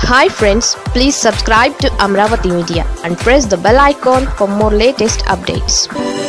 hi friends please subscribe to Amaravati media and press the bell icon for more latest updates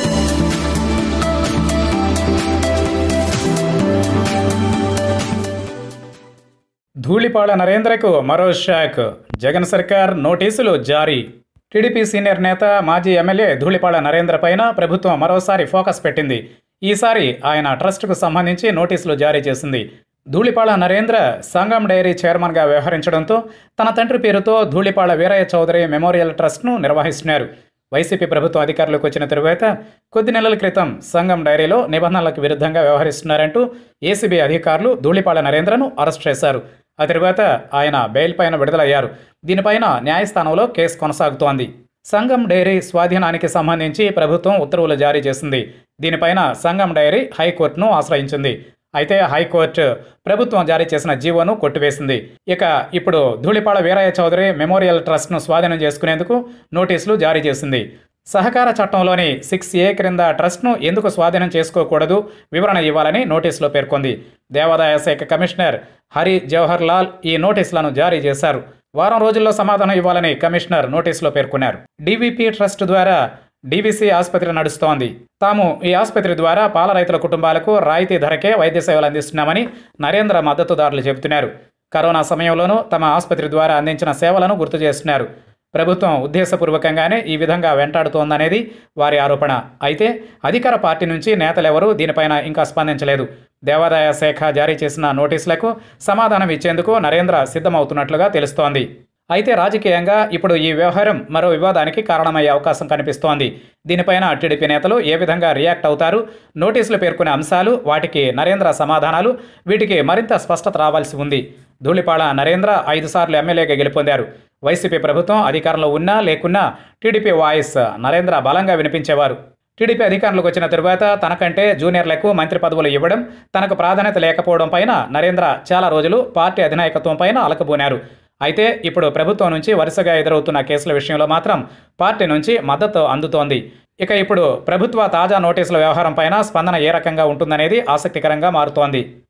Dhulipala నరేంద్రకు మరో షాక్ జగన్ సర్కార్ నోటీసులు జారీ టీడీపీ సీనియర్ నేత మాజీ ఎమ్మెల్యే ధూళిపాళ నరేంద్ర పైన ప్రభుత్వం మరోసారి ఫోకస్ పెట్టింది ఈసారి ఆయన ట్రస్టుకు సంబంధించి నోటీసులు జారీ చేసింది ధూళిపాళ నరేంద్ర సంగం డైరీ చైర్మన్గా వ్యవహరించడంతో తన తండ్రి పేరుతో ధూళిపాళ వీరయ్య చౌదరి మెమోరియల్ ట్రస్ట్ను నిర్వహిస్తున్నారు వైసీపీ ప్రభుత్వం అధికారంలోకి వచ్చిన తరువాత కొద్ది నెలల క్రితం సంఘం డైరీలో నిబంధనలకు విరుద్ధంగా వ్యవహరిస్తున్నారంటూ ఏసీబీ అధికారులు ధూళిపాళ నరేంద్రను అరెస్ట్ చేశారు ఆ తరువాత ఆయన బెయిల్ పైన విడుదలయ్యారు దీనిపైన న్యాయస్థానంలో కేసు కొనసాగుతోంది సంఘం డైరీ స్వాధీనానికి సంబంధించి ప్రభుత్వం ఉత్తర్వులు జారీ చేసింది దీనిపైన సంఘం డైరీ హైకోర్టును ఆశ్రయించింది అయితే హైకోర్టు ప్రభుత్వం జారీ చేసిన జీవోను కొట్టివేసింది ఇక ఇప్పుడు ధూళిపాళ వీరయ్య చౌదరి మెమోరియల్ ట్రస్ట్ను స్వాధీనం చేసుకునేందుకు నోటీసులు జారీ చేసింది సహకార చట్టంలోని సిక్స్ ఏ క్రింద ట్రస్ట్ను ఎందుకు స్వాధీనం చేసుకోకూడదు వివరణ ఇవ్వాలని నోటీసులో పేర్కొంది దేవాదాయ శాఖ కమిషనర్ హరి జవహర్ లాల్ ఈ నోటీసులను జారీ చేశారు వారం రోజుల్లో సమాధానం ఇవ్వాలని కమిషనర్ నోటీసులో పేర్కొన్నారు డీవీపీ ట్రస్ట్ ద్వారా డీవీసీ ఆసుపత్రి నడుస్తోంది తాము ఈ ఆసుపత్రి ద్వారా పాల రైతుల కుటుంబాలకు రాయితీ ధరకే వైద్య సేవలు అందిస్తున్నామని నరేంద్ర మద్దతుదారులు చెబుతున్నారు కరోనా సమయంలోనూ తమ ఆసుపత్రి ద్వారా అందించిన సేవలను గుర్తు చేస్తున్నారు ప్రభుత్వం ఉద్దేశపూర్వకంగానే ఈ విధంగా వెంటాడుతోందనేది వారి ఆరోపణ అయితే అధికార పార్టీ నుంచి నేతలెవరూ దీనిపైన ఇంకా స్పందించలేదు దేవాదాయ శాఖ జారీ చేసిన నోటీసులకు సమాధానం ఇచ్చేందుకు నరేంద్ర సిద్ధమవుతున్నట్లుగా తెలుస్తోంది అయితే రాజకీయంగా ఇప్పుడు ఈ వ్యవహారం మరో వివాదానికి కారణమయ్యే అవకాశం కనిపిస్తోంది దీనిపైన టీడీపీ నేతలు ఏ విధంగా రియాక్ట్ అవుతారు నోటీసులు పేర్కొనే అంశాలు వాటికి నరేంద్ర సమాధానాలు వీటికి మరింత స్పష్టత రావాల్సి ఉంది ధూళిపాళ నరేంద్ర ఐదు సార్లు ఎమ్మెల్యేగా గెలుపొందారు వైసీపీ ప్రభుత్వం అధికారంలో ఉన్నా లేకున్నా టీడీపీ వాయిస్ నరేంద్ర బలంగా వినిపించేవారు టీడీపీ అధికారంలోకి వచ్చిన తరువాత తనకంటే జూనియర్లకు మంత్రి పదవులు ఇవ్వడం తనకు ప్రాధాన్యత లేకపోవడం పైన నరేంద్ర చాలా రోజులు పార్టీ అధినాయకత్వం పైన అలకబోనారు అయితే ఇప్పుడు ప్రభుత్వం నుంచి వరుసగా ఎదురవుతున్న కేసుల విషయంలో మాత్రం పార్టీ నుంచి మద్దతు అందుతోంది ఇక ఇప్పుడు ప్రభుత్వ తాజా నోటీసుల వ్యవహారం పైన స్పందన ఏ రకంగా ఉంటుందనేది ఆసక్తికరంగా మారుతోంది